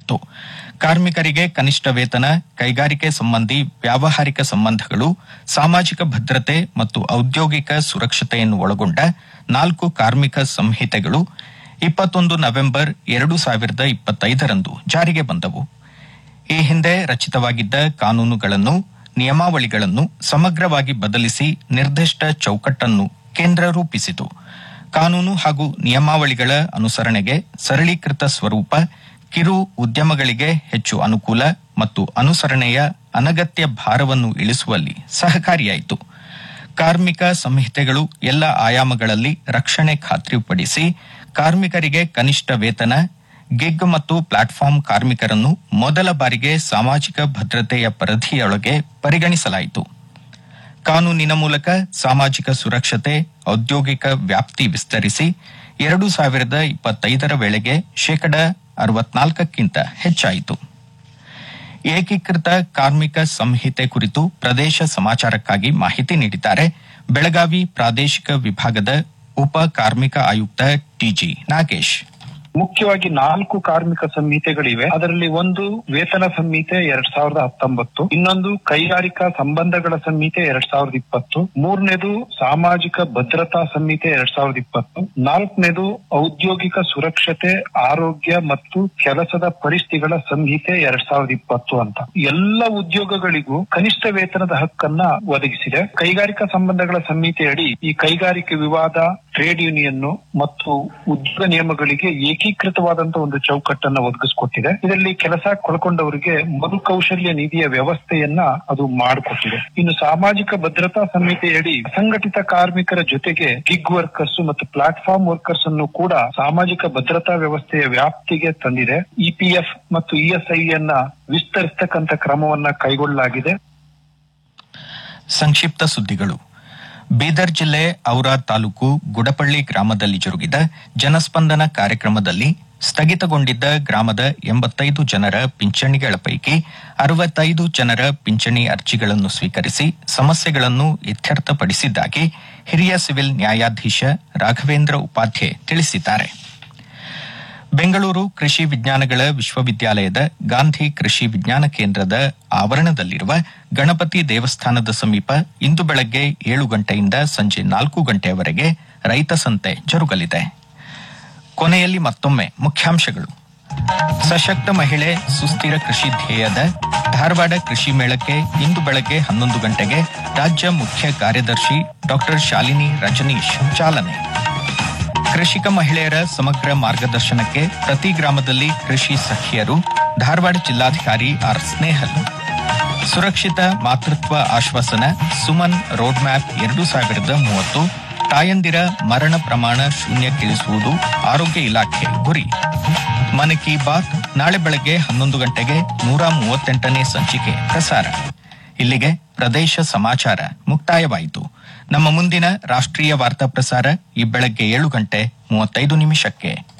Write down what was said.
ನೀಡಲಾಗಿತ್ತು ಕಾರ್ಮಿಕರಿಗೆ ಕನಿಷ್ಠ ವೇತನ ಕೈಗಾರಿಕೆ ಸಂಬಂಧಿ ವ್ಯಾವಹಾರಿಕ ಸಂಬಂಧಗಳು ಸಾಮಾಜಿಕ ಭದ್ರತೆ ಮತ್ತು ಔದ್ಯೋಗಿಕ ಸುರಕ್ಷತೆಯನ್ನು ಒಳಗೊಂಡ ನಾಲ್ಕು ಕಾರ್ಮಿಕ ಸಂಹಿತೆಗಳು ಇಪ್ಪತ್ತೊಂದು ನವೆಂಬರ್ ಎರಡು ಸಾವಿರದ ಇಪ್ಪತ್ತೈದರಂದು ಜಾರಿಗೆ ಬಂದವು ಈ ಹಿಂದೆ ರಚಿತವಾಗಿದ್ದ ಕಾನೂನುಗಳನ್ನು ನಿಯಮಾವಳಿಗಳನ್ನು ಸಮಗ್ರವಾಗಿ ಬದಲಿಸಿ ನಿರ್ದಿಷ್ಟ ಚೌಕಟ್ಟನ್ನು ಕೇಂದ್ರ ರೂಪಿಸಿತು ಕಾನೂನು ಹಾಗೂ ನಿಯಮಾವಳಿಗಳ ಅನುಸರಣೆಗೆ ಸರಳೀಕೃತ ಸ್ವರೂಪ ಕಿರು ಉದ್ಯಮಗಳಿಗೆ ಹೆಚ್ಚು ಅನುಕೂಲ ಮತ್ತು ಅನುಸರಣೆಯ ಅನಗತ್ಯ ಭಾರವನ್ನು ಇಳಿಸುವಲ್ಲಿ ಸಹಕಾರಿಯಾಯಿತು ಕಾರ್ಮಿಕ ಸಂಹಿತೆಗಳು ಎಲ್ಲ ಆಯಾಮಗಳಲ್ಲಿ ರಕ್ಷಣೆ ಖಾತ್ರಿಪಡಿಸಿ ಕಾರ್ಮಿಕರಿಗೆ ಕನಿಷ್ಠ ವೇತನ ಗಿಗ್ ಮತ್ತು ಪ್ಲಾಟ್ಫಾರ್ಮ್ ಕಾರ್ಮಿಕರನ್ನು ಮೊದಲ ಬಾರಿಗೆ ಸಾಮಾಜಿಕ ಭದ್ರತೆಯ ಪರಿಧಿಯೊಳಗೆ ಪರಿಗಣಿಸಲಾಯಿತು ಕಾನೂನಿನ ಮೂಲಕ ಸಾಮಾಜಿಕ ಸುರಕ್ಷತೆ ಔದ್ಯೋಗಿಕ ವ್ಯಾಪ್ತಿ ವಿಸ್ತರಿಸಿ ಎರಡು ಸಾವಿರದ ಇಪ್ಪತ್ತೈದರ ವೇಳೆಗೆ ಶೇಕಡ ಅರವತ್ನಾಲ್ಕಕ್ಕಿಂತ ಹೆಚ್ಚಾಯಿತು ಏಕೀಕೃತ ಕಾರ್ಮಿಕ ಸಂಹಿತೆ ಕುರಿತು ಪ್ರದೇಶ ಸಮಾಚಾರಕ್ಕಾಗಿ ಮಾಹಿತಿ ನೀಡಿದ್ದಾರೆ ಬೆಳಗಾವಿ ಪ್ರಾದೇಶಿಕ ವಿಭಾಗದ ಉಪ ಕಾರ್ಮಿಕ ಆಯುಕ್ತ ಟಿಜಿ ನಾಗೇಶ್ ಮುಖ್ಯವಾಗಿ ನಾಲ್ಕು ಕಾರ್ಮಿಕ ಸಂಹಿತೆಗಳಿವೆ ಅದರಲ್ಲಿ ಒಂದು ವೇತನ ಸಂಹಿತೆ ಎರಡ್ ಸಾವಿರದ ಹತ್ತೊಂಬತ್ತು ಇನ್ನೊಂದು ಕೈಗಾರಿಕಾ ಸಂಬಂಧಗಳ ಸಂಹಿತೆ ಎರಡ್ ಸಾವಿರದ ಇಪ್ಪತ್ತು ಮೂರನೇದು ಸಾಮಾಜಿಕ ಭದ್ರತಾ ಸಂಹಿತೆ ಎರಡ್ ಸಾವಿರದ ಇಪ್ಪತ್ತು ನಾಲ್ಕನೇದು ಔದ್ಯೋಗಿಕ ಸುರಕ್ಷತೆ ಆರೋಗ್ಯ ಮತ್ತು ಕೆಲಸದ ಪರಿಸ್ಥಿತಿಗಳ ಸಂಹಿತೆ ಎರಡ್ ಸಾವಿರದ ಇಪ್ಪತ್ತು ಅಂತ ಎಲ್ಲ ಉದ್ಯೋಗಗಳಿಗೂ ಕನಿಷ್ಠ ವೇತನದ ಹಕ್ಕನ್ನ ಒದಗಿಸಿದೆ ಕೈಗಾರಿಕಾ ಸಂಬಂಧಗಳ ಸಂಹಿತೆಯಡಿ ಈ ಕೈಗಾರಿಕೆ ವಿವಾದ ಟ್ರೇಡ್ ಯೂನಿಯನ್ ಮತ್ತು ಉದ್ಯೋಗ ನಿಯಮಗಳಿಗೆ ಏಕೀಕೃತವಾದಂತಹ ಒಂದು ಚೌಕಟ್ಟನ್ನ ಒದಗಿಸಿಕೊಟ್ಟಿದೆ ಇದರಲ್ಲಿ ಕೆಲಸ ಕಳ್ಕೊಂಡವರಿಗೆ ಮರುಕೌಶಲ್ಯ ನಿಧಿಯ ವ್ಯವಸ್ಥೆಯನ್ನ ಅದು ಮಾಡಿಕೊಟ್ಟಿದೆ ಇನ್ನು ಸಾಮಾಜಿಕ ಭದ್ರತಾ ಸಂಹಿತೆಯಡಿ ಸಂಘಟಿತ ಕಾರ್ಮಿಕರ ಜೊತೆಗೆ ಗಿಗ್ ವರ್ಕರ್ಸ್ ಮತ್ತು ಪ್ಲಾಟ್ಫಾರ್ಮ್ ವರ್ಕರ್ಸ್ ಅನ್ನು ಕೂಡ ಸಾಮಾಜಿಕ ಭದ್ರತಾ ವ್ಯವಸ್ಥೆಯ ವ್ಯಾಪ್ತಿಗೆ ತಂದಿದೆ ಇಪಿಎಫ್ ಮತ್ತು ಇಎಸ್ಐ ಅನ್ನ ವಿಸ್ತರಿಸತಕ್ಕಂತ ಕ್ರಮವನ್ನ ಕೈಗೊಳ್ಳಲಾಗಿದೆ ಸಂಕ್ಷಿಪ್ತ ಸುದ್ದಿಗಳು ಬೀದರ್ ಜಿಲ್ಲೆ ಔರಾ ತಾಲೂಕು ಗುಡಪಳ್ಳಿ ಗ್ರಾಮದಲ್ಲಿ ಜರುಗಿದ ಜನಸ್ಪಂದನ ಕಾರ್ಯಕ್ರಮದಲ್ಲಿ ಸ್ಥಗಿತಗೊಂಡಿದ್ದ ಗ್ರಾಮದ ಎಂಬತ್ತೈದು ಜನರ ಪಿಂಚಣಿಗಳ ಪೈಕಿ ಅರವತ್ತೈದು ಜನರ ಪಿಂಚಣಿ ಅರ್ಜಿಗಳನ್ನು ಸ್ವೀಕರಿಸಿ ಸಮಸ್ಯೆಗಳನ್ನು ಇತ್ಯರ್ಥಪಡಿಸಿದ್ದಾಗಿ ಹಿರಿಯ ಸಿವಿಲ್ ನ್ಯಾಯಾಧೀಶ ರಾಘವೇಂದ್ರ ಉಪಾಧ್ಯೆ ತಿಳಿಸಿದ್ದಾರೆ ಬೆಂಗಳೂರು ಕೃಷಿ ವಿಜ್ಞಾನಗಳ ವಿಶ್ವವಿದ್ಯಾಲಯದ ಗಾಂಧಿ ಕೃಷಿ ವಿಜ್ಞಾನ ಕೇಂದ್ರದ ಆವರಣದಲ್ಲಿರುವ ಗಣಪತಿ ದೇವಸ್ಥಾನದ ಸಮೀಪ ಇಂದು ಬೆಳಗ್ಗೆ ಏಳು ಗಂಟೆಯಿಂದ ಸಂಜೆ ನಾಲ್ಕು ಗಂಟೆಯವರೆಗೆ ರೈತ ಸಂತೆ ಜರುಗಲಿದೆ ಕೊನೆಯಲ್ಲಿ ಮತ್ತೊಮ್ಮೆ ಮುಖ್ಯಾಂಶಗಳು ಸಶಕ್ತ ಮಹಿಳೆ ಸುಸ್ಥಿರ ಕೃಷಿ ಧ್ಯೇಯದ ಧಾರವಾಡ ಕೃಷಿ ಮೇಳಕ್ಕೆ ಇಂದು ಬೆಳಗ್ಗೆ ಹನ್ನೊಂದು ಗಂಟೆಗೆ ರಾಜ್ಯ ಮುಖ್ಯ ಕಾರ್ಯದರ್ಶಿ ಡಾ ಶಾಲಿನಿ ರಜನೀಶ್ ಚಾಲನೆ ಕೃಷಿಕ ಮಹಿಳೆಯರ ಸಮಗ್ರ ಮಾರ್ಗದರ್ಶನಕ್ಕೆ ಪ್ರತಿ ಗ್ರಾಮದಲ್ಲಿ ಕೃಷಿ ಸಖಿಯರು ಧಾರವಾಡ ಜಿಲ್ಲಾಧಿಕಾರಿ R Snehal Surakshit Matritva Aashwasan Suman road map ಎರಡು ಸಾವಿರದ ಮೂವತ್ತು ತಾಯಂದಿರ ಮರಣ ಪ್ರಮಾಣ ಶೂನ್ಯಕ್ಕಿಳಿಸುವುದು ಆರೋಗ್ಯ ಇಲಾಖೆ ಗುರಿ ಮನ್ ಕಿ ಬಾತ್ ನಾಳೆ ಬೆಳಗ್ಗೆ ಹನ್ನೊಂದು ಗಂಟೆಗೆ ನೂರ ಮೂವತ್ತೆಂಟನೇ ಸಂಚಿಕೆ ಪ್ರಸಾರ ಇಲ್ಲಿಗೆ ಪ್ರದೇಶ ಸಮಾಚಾರ ಮುಕ್ತಾಯವಾಯಿತು ನಮ್ಮ ಮುಂದಿನ ರಾಷ್ಟ್ರೀಯ ವಾರ್ತಾ ಪ್ರಸಾರ ಈ ಬೆಳಗ್ಗೆ ಏಳು ಗಂಟೆ ಮೂವತ್ತೈದು ನಿಮಿಷಕ್ಕೆ